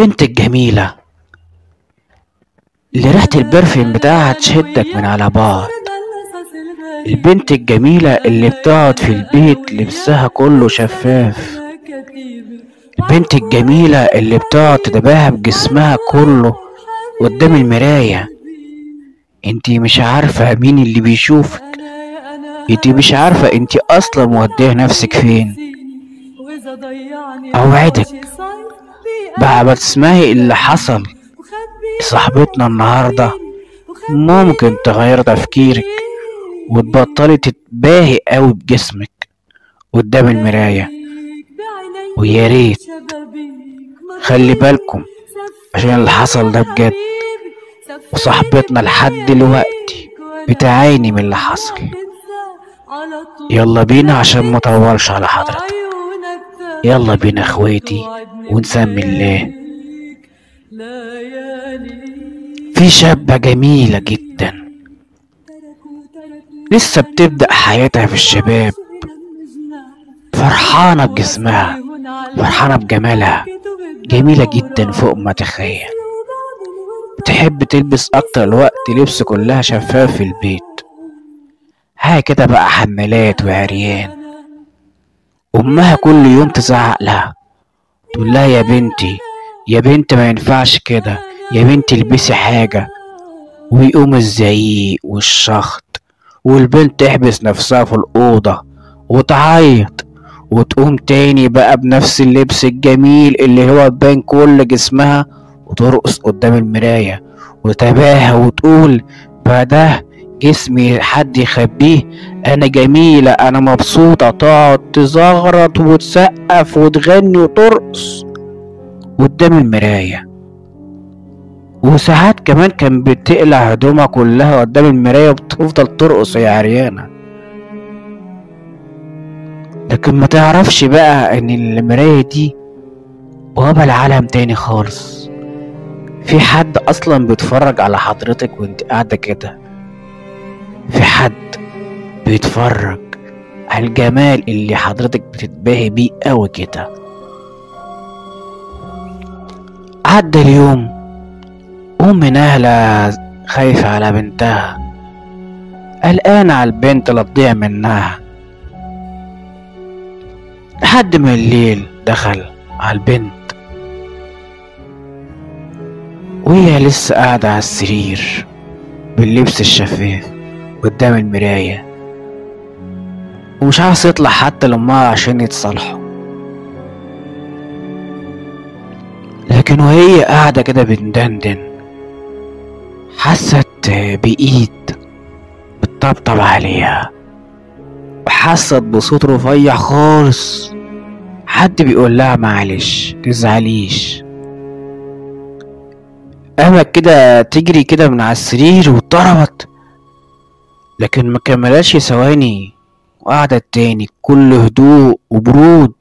البنت الجميلة اللي ريحة البرفيوم بتاعها تشدك من على بعض البنت الجميلة اللي بتقعد في البيت لبسها كله شفاف البنت الجميلة اللي بتقعد تتباهى بجسمها كله قدام المراية انتي مش عارفة مين اللي بيشوفك انتي مش عارفة انتي اصلا موديه نفسك فين اوعدك بعد ما تسمعي اللي حصل صاحبتنا النهاردة ممكن تغير تفكيرك وتبطلي تتباهي قوي بجسمك قدام المراية ويا ريت خلي بالكم عشان اللي حصل ده بجد وصاحبتنا لحد دلوقتي بتعاني من اللي حصل يلا بينا عشان ما اطولش على حضرتك يلا بينا اخواتي ونسمي الله في شابة جميلة جدا لسه بتبدأ حياتها في الشباب فرحانة بجسمها فرحانة بجمالها جميلة جدا فوق ما تخيل بتحب تلبس أكتر الوقت لبس كلها شفاف في البيت حاجة كده بقى حمالات وعريان أمها كل يوم تزعق لها تقول لها يا بنتي يا بنت ما ينفعش كده يا بنتي البسي حاجة ويقوم الزعيق والشخط والبنت تحبس نفسها في الأوضة وتعيط وتقوم تاني بقى بنفس اللبس الجميل اللي هو تبان كل جسمها وترقص قدام المراية وتباهى وتقول بقى ده جسمي حد يخبيه انا جميلة انا مبسوطة تقعد تزغرط وتسقف وتغني وترقص قدام المراية وساعات كمان كان بتقلع هدومها كلها قدام المراية وبتفضل ترقص يا عريانة لكن ما تعرفش بقى ان المراية دي بابا العالم تاني خالص في حد اصلا بيتفرج على حضرتك وانت قاعدة كده في حد بيتفرج على الجمال اللي حضرتك بتتباهي بيه قوي كده عدى اليوم أم نهلة خايفة على بنتها قلقانة على البنت لا تضيع منها لحد ما الليل دخل على البنت وهي لسه قاعدة على السرير باللبس الشفاف قدام المراية ومش عاوز يطلع حتى لأمها عشان يتصالحوا لكن وهي قاعدة كده بتدندن حست بإيد بتطبطب عليها وحست بصوت رفيع خالص حد بيقول لها معلش تزعليش قامت كده تجري كده من على السرير واتضربت لكن ما كملتش ثواني وقعدت تاني بكل هدوء وبرود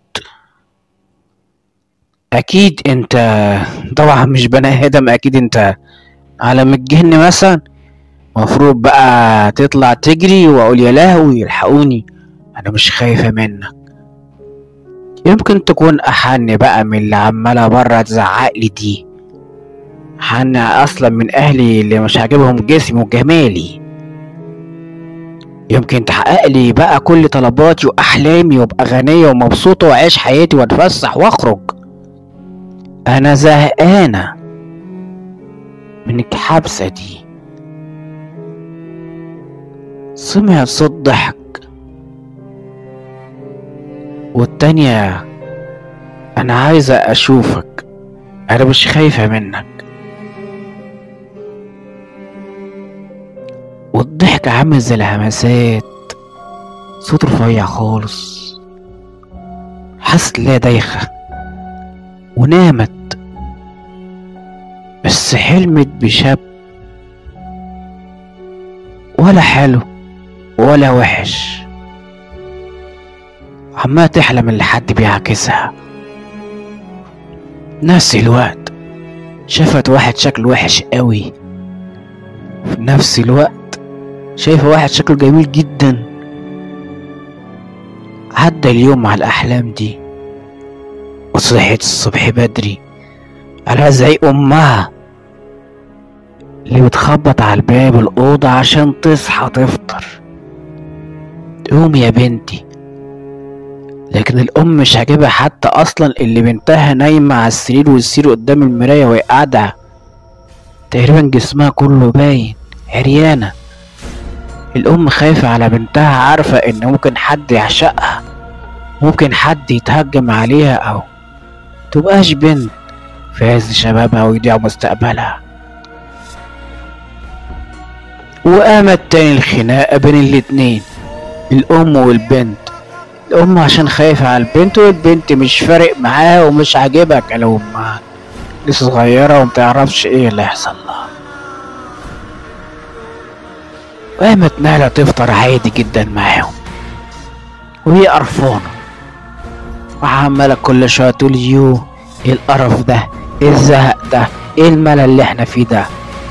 اكيد انت طبعا مش بني ادم اكيد انت عالم الجن مثلا مفروض بقى تطلع تجري واقول يا لهوي الحقوني انا مش خايفه منك يمكن تكون احن بقى من اللي عماله بره تزعق لي دي حن اصلا من اهلي اللي مش عاجبهم جسمي وجمالي يمكن تحقق لي بقى كل طلباتي واحلامي وابقى غنيه ومبسوطه واعيش حياتي واتفسح واخرج انا زهقانه من الحبسه دي سمعت صوت ضحك والتانية انا عايزة اشوفك انا مش خايفة منك والضحك عامل زي الهمسات صوت رفيع خالص حست لا دايخة ونامت بس حلمت بشاب ولا حلو ولا وحش عمالة تحلم اللي حد بيعكسها نفس الوقت شافت واحد شكله وحش قوي في نفس الوقت شايفة واحد شكله جميل جدا عدى اليوم مع الأحلام دي وصحيت الصبح بدري على زعيق أمها اللي بتخبط على الباب الأوضة عشان تصحى تفطر قومي يا بنتي لكن الأم مش عاجبها حتى أصلا اللي بنتها نايمة على السرير والسرير قدام المراية وهي قاعدة تقريبا جسمها كله باين عريانة الأم خايفة على بنتها عارفة إن ممكن حد يعشقها ممكن حد يتهجم عليها أو تبقاش بنت في عز شبابها ويضيع مستقبلها وقامت تاني الخناقة بين الاتنين الأم والبنت الأم عشان خايفة على البنت والبنت مش فارق معاها ومش عاجبها كلام أمها لسه صغيرة ومتعرفش ايه اللي هيحصل لها وقامت نهلة تفطر عادي جدا معاهم وهي قرفانة وعمالة كل شوية تقول يو ايه القرف ده ايه الزهق ده ايه الملل اللي احنا فيه ده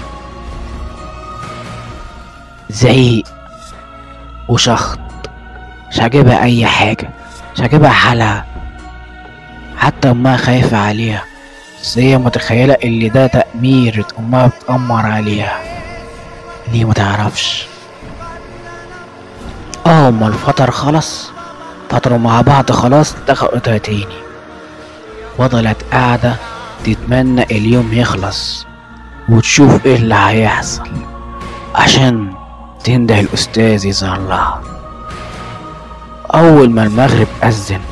زعيق وشخط مش عاجبها اي حاجة مش عاجبها حالها حتى امها خايفة عليها بس هي متخيلة اللي ده تأمير امها بتأمر عليها ليه متعرفش اه اما الفطر خلص فطروا مع بعض خلاص دخلوا تاني فضلت قاعدة تتمنى اليوم يخلص وتشوف ايه اللي هيحصل عشان تنده الأستاذ يظهر لها أول ما المغرب أذن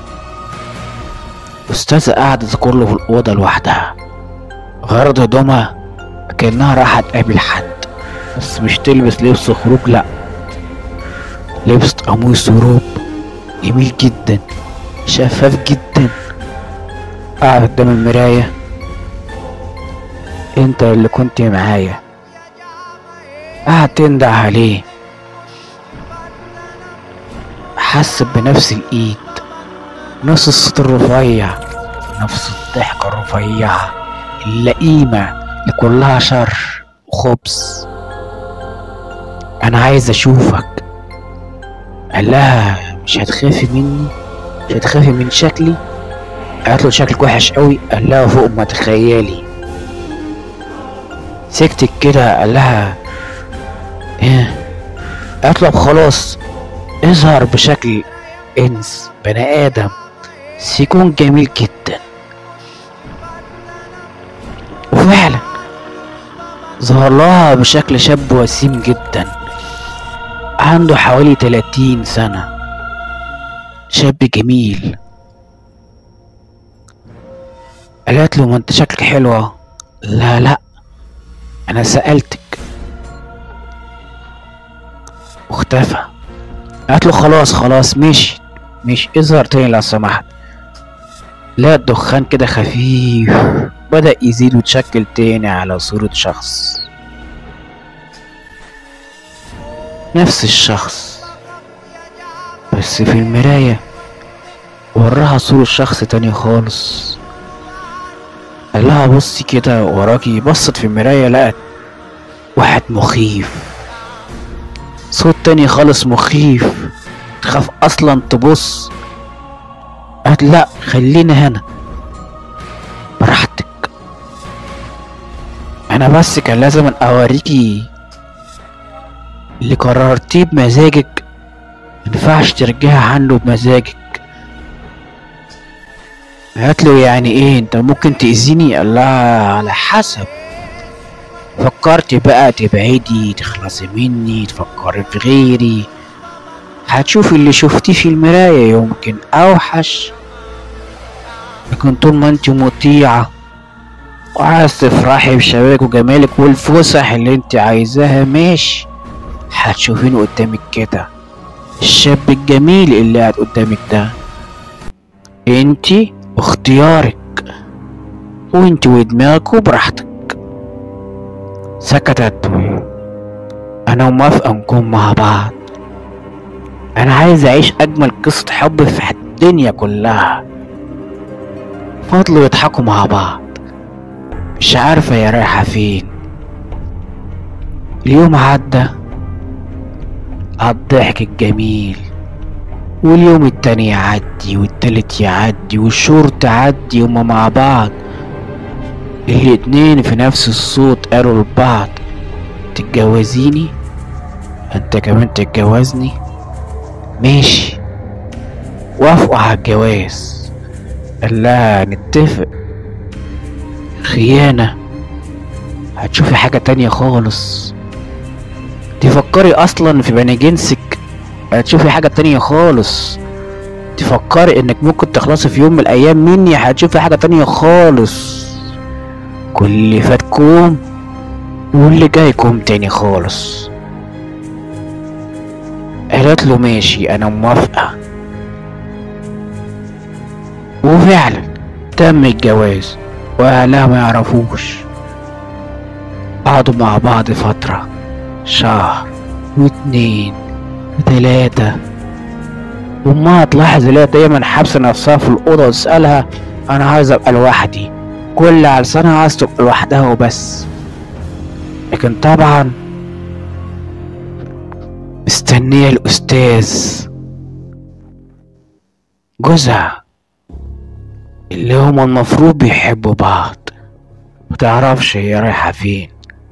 الأستاذة قاعدة تذكر في الأوضة لوحدها غرض هدومها كأنها رايحة تقابل حد بس مش تلبس لبس خروج لأ لبس قميص وروب جميل جدا شفاف جدا قاعد قدام المراية انت اللي كنت معايا قاعد تندع عليه حس بنفس الايد نفس الصوت الرفيع نفس الضحكة الرفيعة اللئيمة اللي كلها شر وخبز انا عايز اشوفك قال لها مش هتخافي مني مش هتخافي من شكلي قالت له شكلك وحش قوي قال لها فوق ما تخيلي سكتت كده قال لها ايه قالت له خلاص اظهر بشكل انس بني ادم سيكون جميل جدا وفعلا ظهر لها بشكل شاب وسيم جدا عنده حوالي 30 سنة شاب جميل قالت له ما انت شكلك حلوة لا لا انا سألتك واختفى قالت له خلاص خلاص مشي مش اظهر تاني لو سمحت لا الدخان كده خفيف بدأ يزيد وتشكل تاني على صورة شخص نفس الشخص بس في المراية وراها صورة شخص تاني خالص قال لها بصي كده وراكي بصت في المراية لقت واحد مخيف صوت تاني خالص مخيف تخاف اصلا تبص قالت لا خلينا هنا براحتك انا بس كان لازم اوريكي اللي قررتيه بمزاجك مينفعش ترجعي عنه بمزاجك قالت له يعني ايه انت ممكن تأذيني قال لها على حسب فكرتي بقى تبعدي تخلصي مني تفكري في غيري هتشوفي اللي شفتيه في المراية يمكن أوحش لكن طول ما انت مطيعة وعايز تفرحي بشبابك وجمالك والفسح اللي انت عايزاها ماشي هتشوفينه قدامك كده الشاب الجميل اللي قاعد قدامك ده انت واختيارك وانت ودماغك وبراحتك سكتت انا موافقة نكون مع بعض انا عايز اعيش اجمل قصة حب في الدنيا كلها فضلوا يضحكوا مع بعض مش عارفة هي رايحة فين اليوم عدى عالضحك الجميل واليوم التاني يعدي والتالت يعدي والشهور تعدي هما مع بعض الاتنين في نفس الصوت قالوا لبعض تتجوزيني انت كمان تتجوزني ماشي وافقوا على الجواز قال لها نتفق خيانة هتشوفي حاجة تانية خالص تفكري اصلا في بني جنسك هتشوفي حاجة تانية خالص تفكري انك ممكن تخلصي في يوم من الايام مني هتشوفي حاجة تانية خالص كل اللي فات كوم واللي جاي كوم تاني خالص قالت له ماشي انا موافقة وفعلا تم الجواز واهلها ما يعرفوش قعدوا مع بعض فترة شهر واتنين وتلاتة وامها تلاحظ اللي هي دايما حابسة نفسها في الأوضة وتسألها أنا عايز أبقى لوحدي كل على سنة عايز تبقى لوحدها وبس لكن طبعا مستنية الأستاذ جوزها اللي هما المفروض بيحبوا بعض متعرفش هي رايحة فين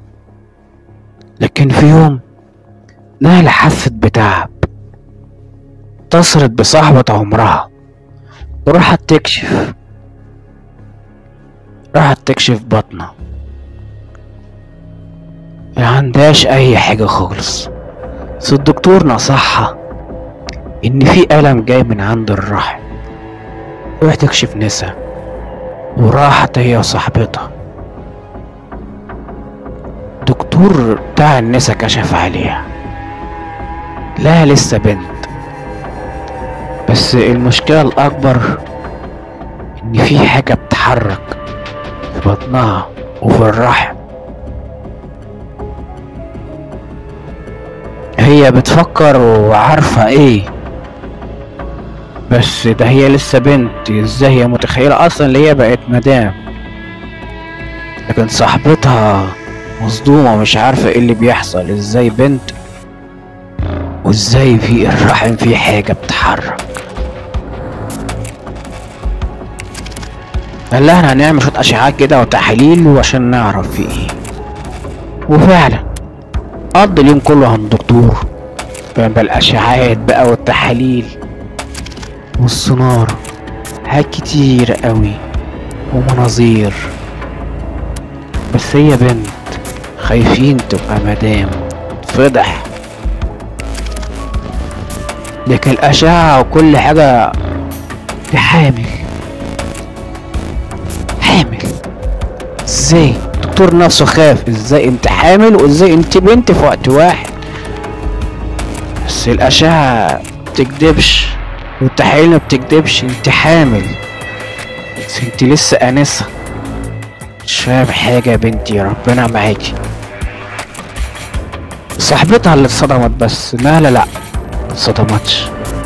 لكن في يوم نهلة حست بتعب اتصلت بصاحبة عمرها وراحت تكشف راحت تكشف بطنها ما عندهاش اي حاجة خالص بس الدكتور نصحها ان في الم جاي من عند الرحم روح تكشف نسا وراحت هي وصاحبتها دكتور بتاع النسا كشف عليها لا لسه بنت بس المشكلة الأكبر إن في حاجة بتتحرك في بطنها وفي الرحم هي بتفكر وعارفة ايه بس ده هي لسه بنت ازاي هي متخيلة اصلا اللي هي بقت مدام لكن صاحبتها مصدومة مش عارفة ايه اللي بيحصل ازاي بنت وازاي في الرحم في حاجة بتتحرك قال لها احنا هنعمل شوية اشعاعات كده وتحاليل وعشان نعرف في ايه وفعلا قضى اليوم كله عند الدكتور بالاشعاعات بقى والتحاليل والسونار حاجات كتير قوي ومناظير بس هي بنت خايفين تبقى مدام فضح لكن الأشعة وكل حاجة دي حامل حامل ازاي الدكتور نفسه خاف ازاي انت حامل وازاي انت بنت في وقت واحد بس الأشعة بتكدبش والتحاليل ما بتكدبش انت حامل بس انت لسه آنسة مش فاهم حاجة يا بنتي ربنا معاكي صاحبتها اللي اتصدمت بس نهلة لأ اتصدمتش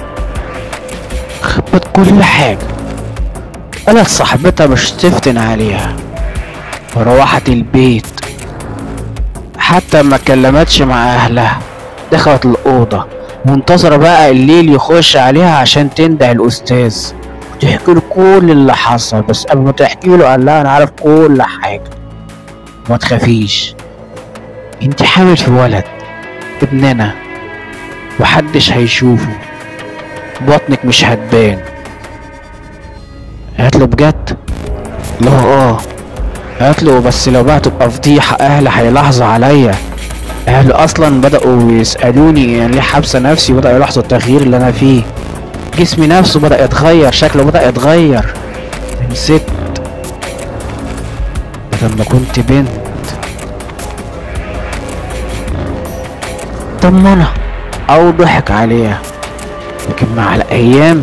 خبت كل حاجة قالت صاحبتها مش تفتن عليها وروحت البيت حتى ما كلمتش مع اهلها دخلت الأوضة منتظرة بقى الليل يخش عليها عشان تنده الأستاذ وتحكي له كل اللي حصل بس قبل ما تحكي له قال لها أنا عارف كل حاجة ما تخافيش انت حامل في ولد ابننا محدش هيشوفه بطنك مش هتبان قالت له بجد لا اه قالت له بس لو بقى تبقى فضيحة اهلي هيلاحظوا عليا اهلي اصلا بدأوا يسألوني يعني ليه حابسة نفسي بدأوا يلاحظوا التغيير اللي انا فيه جسمي نفسه بدأ يتغير شكله بدأ يتغير من ست لما كنت بنت طمنها او ضحك عليها لكن مع الايام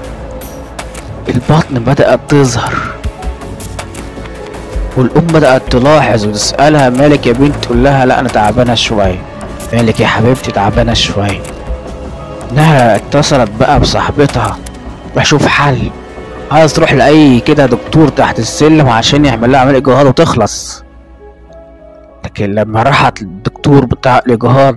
البطن بدأت تظهر والأم بدأت تلاحظ وتسألها مالك يا بنت تقول لها لا أنا تعبانة شوية مالك يا حبيبتي تعبانة شوية إنها اتصلت بقى بصاحبتها بشوف حل عايز تروح لأي كده دكتور تحت السلم عشان يعمل لها عملية إجهاض وتخلص لكن لما راحت للدكتور بتاع الإجهاض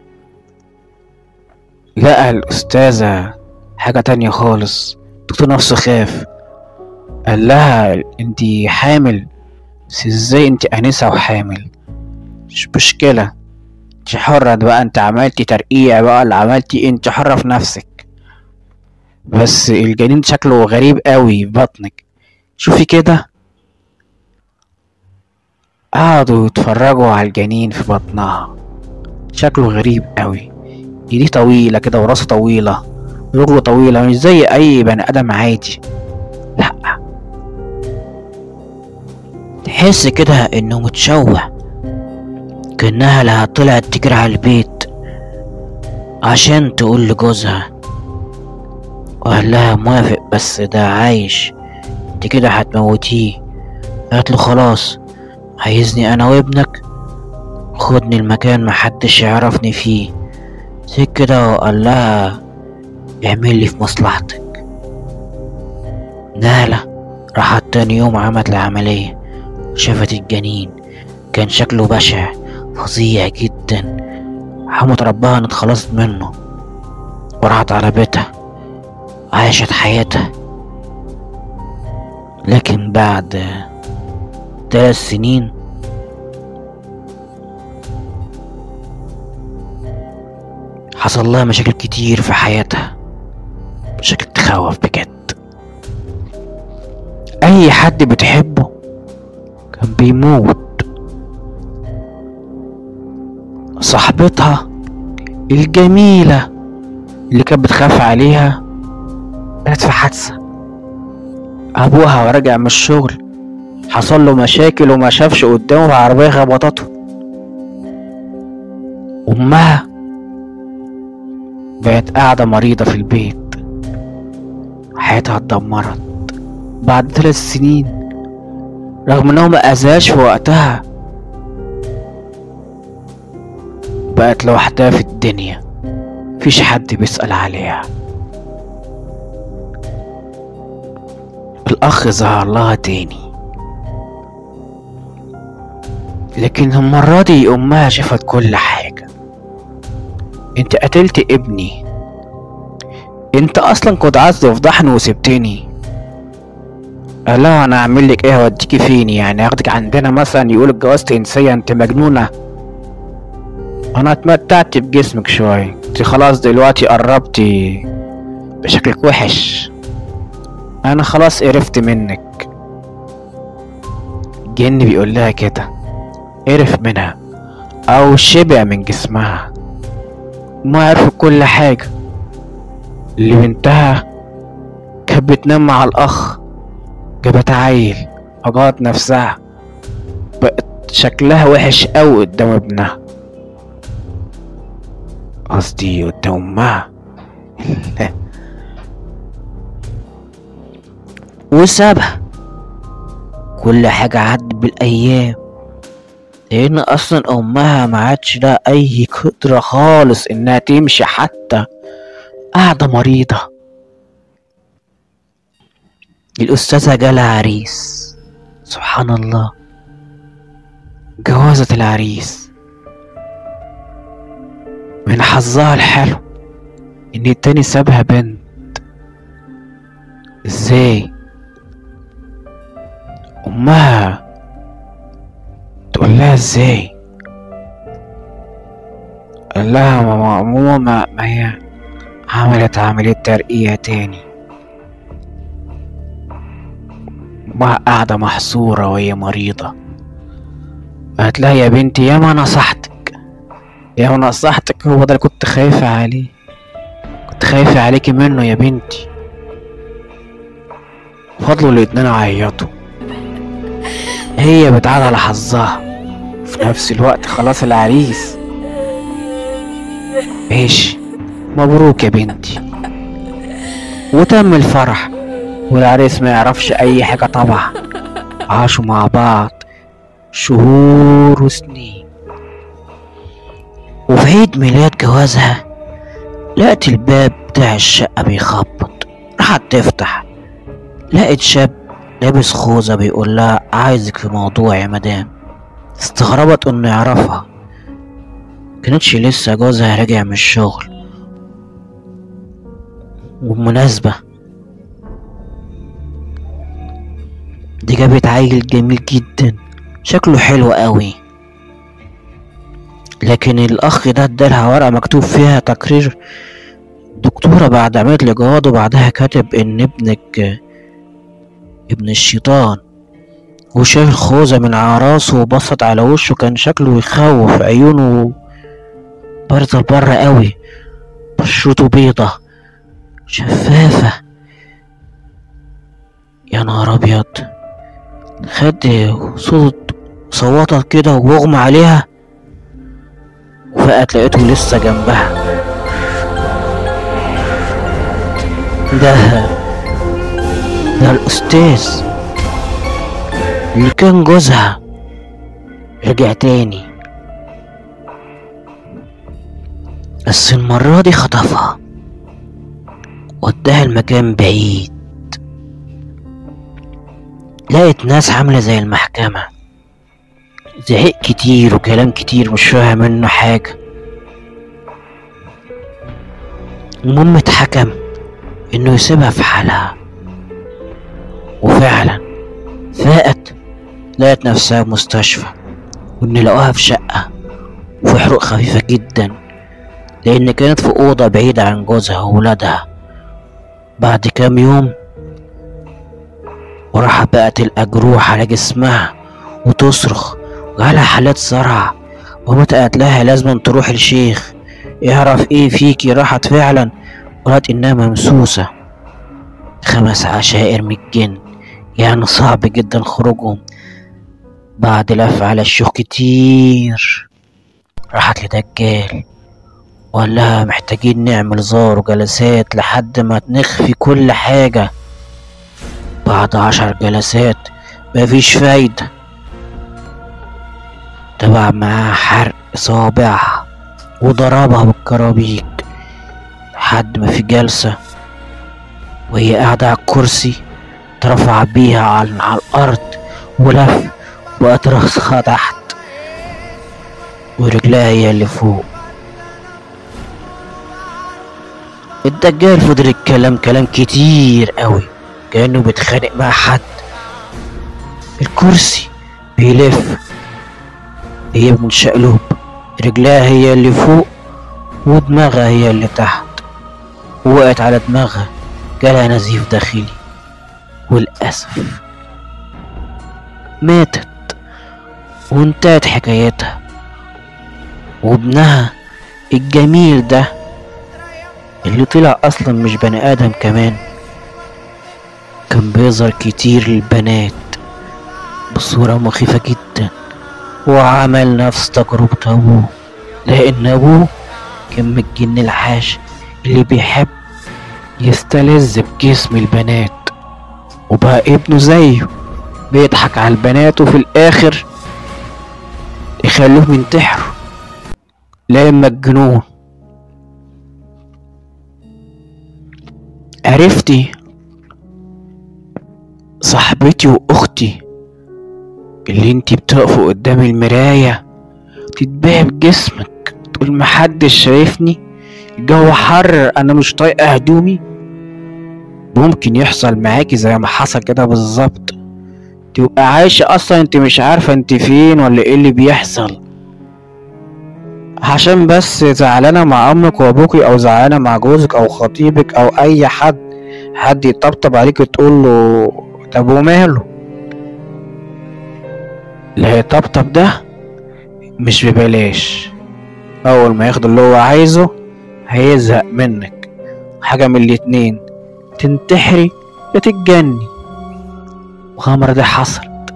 لقى الأستاذة حاجة تانية خالص الدكتور نفسه خاف قال لها انتي حامل بس ازاي انت انسة وحامل مش مشكلة انت حرة بقى انت عملتي ترقيع بقى اللي عملتي انت حرة في نفسك بس الجنين شكله غريب قوي في بطنك شوفي كده قعدوا يتفرجوا على الجنين في بطنها شكله غريب قوي ايديه طويلة كده وراسه طويلة رجله طويلة مش زي أي بني آدم عادي لأ تحس كده انه متشوه كأنها لها طلعت تجري على البيت عشان تقول لجوزها وقال لها موافق بس ده عايش انت كده هتموتيه قالت له خلاص عايزني انا وابنك خدني المكان محدش يعرفني فيه سيب كده وقال لها اعمل لي في مصلحتك نالة راحت تاني يوم عملت العملية شافت الجنين كان شكله بشع فظيع جدا حمت ربها ان اتخلصت منه وراحت على بيتها عاشت حياتها لكن بعد ثلاث سنين حصل لها مشاكل كتير في حياتها مشاكل تخوف بجد أي حد بتحبه كان بيموت صاحبتها الجميلة اللي كانت بتخاف عليها كانت في حادثة أبوها ورجع من الشغل حصل له مشاكل وما شافش قدامه عربية خبطته أمها بقت قاعدة مريضة في البيت حياتها اتدمرت بعد ثلاث سنين رغم انه ما اذاش في وقتها بقت لوحدها في الدنيا مفيش حد بيسأل عليها الأخ ظهر لها تاني لكن المرة دي أمها شافت كل حاجة انت قتلت ابني انت اصلا كنت عايز تفضحني وسبتني قال لها انا اعمل لك ايه اوديكي فين يعني اخدك عندنا مثلا يقول اتجوزت انسيه انت مجنونه انا اتمتعت بجسمك شويه انت خلاص دلوقتي قربتي بشكلك وحش انا خلاص قرفت منك الجن بيقول لها كده قرف منها او شبع من جسمها ما عرفوا كل حاجه اللي بنتها كانت بتنام مع الاخ جابت عيل أجهضت نفسها بقت شكلها وحش أوي قدام ابنها قصدي قدام أمها وسابها كل حاجة عدت بالأيام لأن أصلا أمها ما عادش لها أي قدرة خالص إنها تمشي حتى قاعدة مريضة الأستاذة جالها عريس سبحان الله جوازة العريس من حظها الحلو إن التاني سابها بنت ازاي أمها تقول لها ازاي قال لها ماما ماما ما, ما هي عملت عملية ترقية تاني أمها قاعدة محصورة وهي مريضة قالت لها يا بنتي يا ما نصحتك يا ما نصحتك هو ده اللي كنت خايفة عليه كنت خايفة عليكي منه يا بنتي فضلوا الاتنين عيطوا هي بتعاد على حظها في نفس الوقت خلاص العريس ماشي مبروك يا بنتي وتم الفرح والعريس ما يعرفش اي حاجة طبعا عاشوا مع بعض شهور وسنين وفي عيد ميلاد جوازها لقت الباب بتاع الشقة بيخبط راحت تفتح لقت شاب لابس خوذة بيقول لها عايزك في موضوع يا مدام استغربت انه يعرفها كانتش لسه جوزها راجع من الشغل وبمناسبة دي جابت عيل جميل جدا شكله حلو قوي لكن الاخ ده ادالها ورقة مكتوب فيها تقرير دكتورة بعد عملت لي جواد وبعدها كاتب ان ابنك ابن الشيطان وشال خوذة من على راسه وبصت على وشه كان شكله يخوف عيونه بارزة لبره قوي بشرته بيضة شفافة يا نهار ابيض خد صوت صوتت كده واغمى عليها وفقت لقيته لسه جنبها ده ده الأستاذ اللي كان جوزها رجع تاني بس المرة دي خطفها وداها المكان بعيد لقيت ناس عاملة زي المحكمة زعيق كتير وكلام كتير مش فاهم منه حاجة المهم اتحكم انه يسيبها في حالها وفعلا فاقت لقت نفسها في مستشفى وان لقوها في شقة وفي حروق خفيفة جدا لان كانت في اوضة بعيدة عن جوزها وولادها بعد كام يوم وراحت بقى تلقى جروح على جسمها وتصرخ وجالها حالات صرع ومامتها قالت لها لازم تروح الشيخ يعرف ايه فيكي راحت فعلا ولقت انها ممسوسة خمس عشائر من الجن يعني صعب جدا خروجهم بعد لف على الشيوخ كتير راحت لدجال وقال لها محتاجين نعمل زار وجلسات لحد ما نخفي كل حاجة بعد عشر جلسات مفيش فايدة تبع معاها حرق صوابعها وضربها بالكرابيك لحد ما في جلسة وهي قاعدة على الكرسي اترفع بيها على, على الأرض ولف وقت راسها تحت ورجلها هي اللي فوق الدجال فضل يتكلم كلام كتير قوي كأنه بيتخانق مع حد الكرسي بيلف هي منشقلوب رجلها هي اللي فوق ودماغها هي اللي تحت وقعت على دماغها جالها نزيف داخلي والأسف ماتت وانتهت حكايتها وابنها الجميل ده اللي طلع اصلا مش بني ادم كمان كان بيظهر كتير للبنات بصورة مخيفة جدا وعمل نفس تجربة ابوه لان ابوه كان من الجن العاش اللي بيحب يستلذ بجسم البنات وبقى ابنه زيه بيضحك على البنات وفي الاخر يخلوهم ينتحروا لا اما الجنون عرفتي صاحبتي واختي اللي انتي بتقفوا قدام المراية تتباهي بجسمك تقول محدش شايفني الجو حر انا مش طايقة هدومي ممكن يحصل معاكي زي ما حصل كده بالظبط تبقى عايشة اصلا انت مش عارفة انت فين ولا ايه اللي بيحصل عشان بس زعلانة مع امك وابوكي او زعلانة مع جوزك او خطيبك او اي حد حد يطبطب عليك تقول له طب وماله اللي هيطبطب ده مش ببلاش اول ما ياخد اللي هو عايزه هيزهق منك حاجة من الاتنين تنتحري يا تتجني وغمرة دي حصلت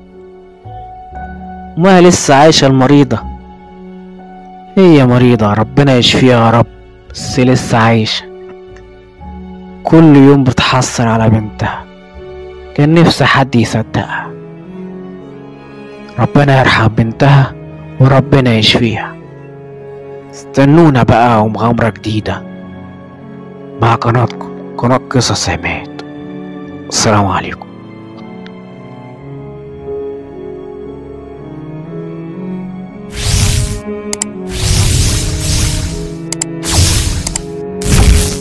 وما لسه عايشة المريضة هي مريضة ربنا يشفيها يا رب بس لسه عايشة كل يوم بتحسر على بنتها كان نفسي حد يصدقها ربنا يرحم بنتها وربنا يشفيها استنونا بقى ومغامرة جديدة مع قناتكم قناة قصص عماد السلام عليكم